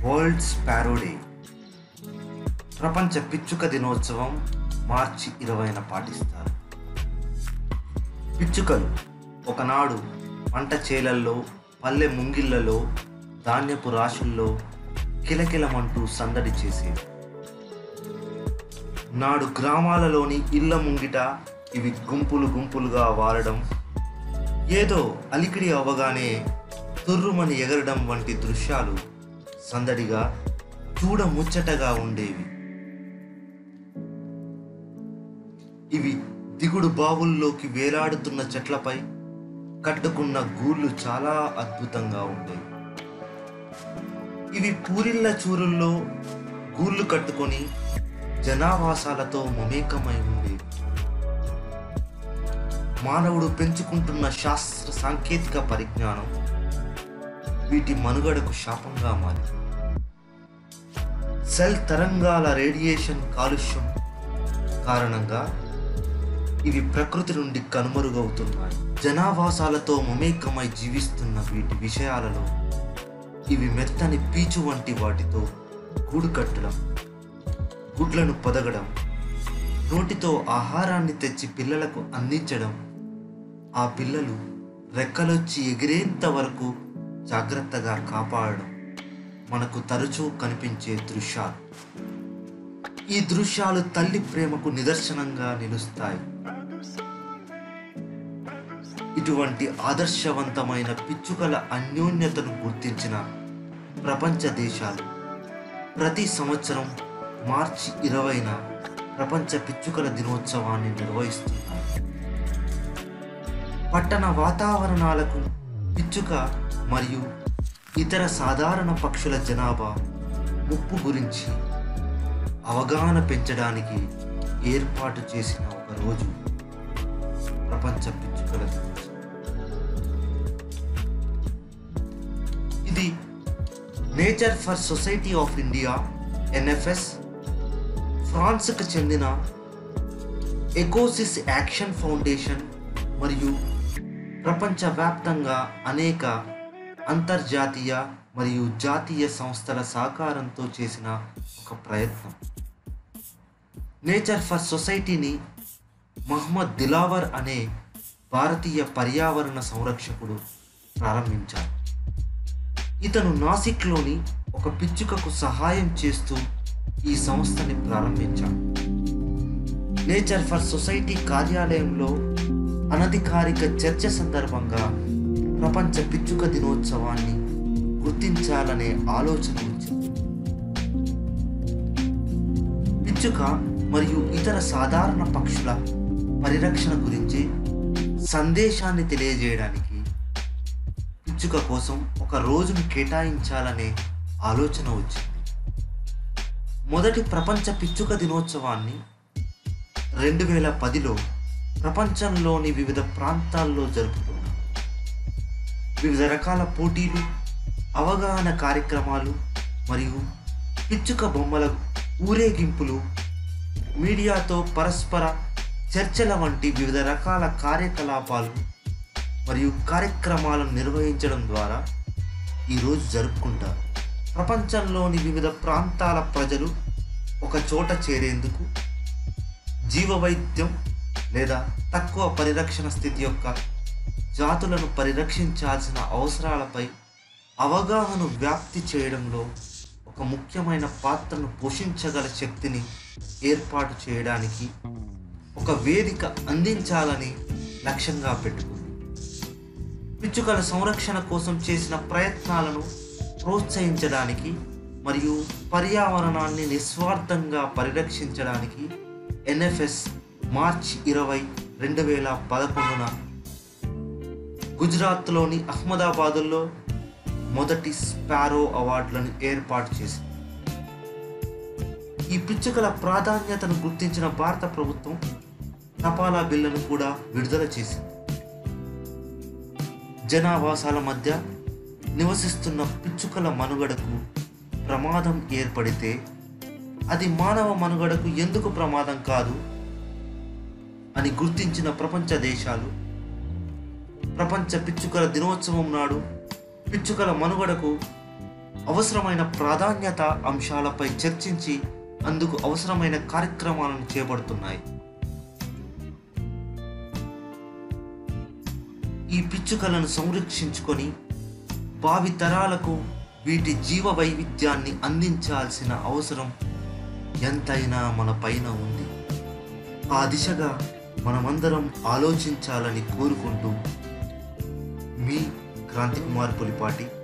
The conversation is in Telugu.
వరల్డ్ స్పారో డే ప్రపంచ పిచ్చుక దినోత్సవం మార్చి ఇరవైన పాటిస్తారు పిచ్చుకలు ఒకనాడు పంట చేలల్లో పల్లె ముంగిళ్లలో ధాన్యపు రాశుల్లో కిలకిలమంటూ సందడి చేసేవి నాడు గ్రామాలలోని ఇళ్ల ముంగిట ఇవి గుంపులు గుంపులుగా వారడం ఏదో అలికిడి అవ్వగానే తుర్రుమని ఎగరడం వంటి దృశ్యాలు సందడిగా చూడ ముచ్చటగా ఉండేవి ఇవి దిగుడు బావుల్లోకి వేలాడుతున్న చెట్లపై కట్టుకున్న గూళ్ళు చాలా అద్భుతంగా ఉండేవి ఇవి పూరిళ్ళ చూరుల్లో గూళ్ళు కట్టుకొని జనావాసాలతో మమేకమై ఉండేవి మానవుడు పెంచుకుంటున్న శాస్త్ర సాంకేతిక పరిజ్ఞానం వీటి మనుగడకు శాపంగా మారింది సెల్ తరంగాల రేడియేషన్ కాలుష్యం కారణంగా ఇవి ప్రకృతి నుండి కనుమరుగవుతున్నాయి జనావాసాలతో మమేకమై జీవిస్తున్న వీటి విషయాలలో ఇవి మెత్తని పీచు వంటి వాటితో గూడు కట్టడం గుడ్లను పొదగడం నోటితో ఆహారాన్ని తెచ్చి పిల్లలకు అందించడం ఆ పిల్లలు రెక్కలొచ్చి ఎగిరేంత వరకు జాగ్రత్తగా కాపాడడం మనకు తరచూ కనిపించే దృశ్యాలు ఈ దృశ్యాలు తల్లి ప్రేమకు నిదర్శనంగా నిలుస్తాయి ఇటువంటి ఆదర్శవంతమైన పిచ్చుకల అన్యోన్యతను గుర్తించిన ప్రపంచ దేశాలు ప్రతి సంవత్సరం మార్చి ఇరవైన ప్రపంచ పిచ్చుకల దినోత్సవాన్ని నిర్వహిస్తున్నాయి పట్టణ వాతావరణాలకు పిచ్చుక మరియు ఇతర సాధారణ పక్షుల జనాభా ముప్పు గురించి అవగాహన పెంచడానికి ఏర్పాటు చేసిన ఒక రోజు ప్రపంచ పిచ్చుకల దినోత్సవం ఇది nature for society of India NFS ఫ్రాన్స్కు చెందిన ఎకోసిస్ యాక్షన్ ఫౌండేషన్ మరియు ప్రపంచవ్యాప్తంగా అనేక అంతర్జాతీయ మరియు జాతీయ సంస్థల సహకారంతో చేసిన ఒక ప్రయత్నం నేచర్ ఫర్ సొసైటీని మహమ్మద్ దిలావర్ అనే భారతీయ పర్యావరణ సంరక్షకుడు ప్రారంభించారు ఇతను నాసిక్లోని ఒక పిచ్చుకకు సహాయం చేస్తూ ఈ సంస్థని ప్రారంభించాడు నేచర్ ఫర్ సొసైటీ కార్యాలయంలో అనధికారిక చర్చ సందర్భంగా ప్రపంచ పిచ్చుక దినోత్సవాన్ని గుర్తించాలనే ఆలోచన వచ్చింది పిచ్చుక మరియు ఇతర సాధారణ పక్షుల పరిరక్షణ గురించి సందేశాన్ని తెలియజేయడానికి పిచ్చుక కోసం ఒక రోజును కేటాయించాలనే ఆలోచన వచ్చింది మొదటి ప్రపంచ పిచ్చుక దినోత్సవాన్ని రెండు వేల పదిలో ప్రపంచంలోని వివిధ ప్రాంతాల్లో జరుపుకున్నారు వివిధ రకాల పోటీలు అవగాహన కార్యక్రమాలు మరియు పిచ్చుక బొమ్మల ఊరేగింపులు మీడియాతో పరస్పర చర్చల వంటి వివిధ రకాల కార్యకలాపాలు మరియు కార్యక్రమాలను నిర్వహించడం ద్వారా ఈరోజు జరుపుకుంటారు ప్రపంచంలోని వివిధ ప్రాంతాల ప్రజలు ఒక చోట చేరేందుకు జీవవైద్యం లేదా తక్కువ పరిరక్షణ స్థితి యొక్క జాతులను పరిరక్షించాల్సిన అవసరాలపై అవగాహన వ్యాప్తి చేయడంలో ఒక ముఖ్యమైన పాత్రను పోషించగల శక్తిని ఏర్పాటు చేయడానికి ఒక వేదిక అందించాలని లక్ష్యంగా పెట్టుకుంది పిచ్చుకల సంరక్షణ కోసం చేసిన ప్రయత్నాలను ప్రోత్సహించడానికి మరియు పర్యావరణాన్ని నిస్వార్థంగా పరిరక్షించడానికి ఎన్ఎఫ్ఎస్ మార్చి ఇరవై రెండు వేల పదకొండున గుజరాత్లోని అహ్మదాబాదులో మొదటి స్పారో అవార్డులను ఏర్పాటు చేసింది ఈ పిచ్చుకల ప్రాధాన్యతను గుర్తించిన భారత ప్రభుత్వం తపాలా బిల్లును కూడా విడుదల చేసింది జనావాసాల మధ్య నివసిస్తున్న పిచ్చుకల మనుగడకు ప్రమాదం ఏర్పడితే అది మానవ మనుగడకు ఎందుకు ప్రమాదం కాదు అని గుర్తించిన ప్రపంచ దేశాలు ప్రపంచ పిచ్చుకల దినోత్సవం నాడు పిచ్చుకల మనుగడకు అవసరమైన ప్రాధాన్యత అంశాలపై చర్చించి అందుకు అవసరమైన కార్యక్రమాలను చేపడుతున్నాయి ఈ పిచ్చుకలను సంరక్షించుకొని భావి తరాలకు వీటి జీవ వైవిధ్యాన్ని అందించాల్సిన అవసరం ఎంతైనా మన పైన ఉంది ఆ దిశగా మనమందరం ఆలోచించాలని కోరుకుంటూ మీ క్రాంతి కుమార్ పులిపాటి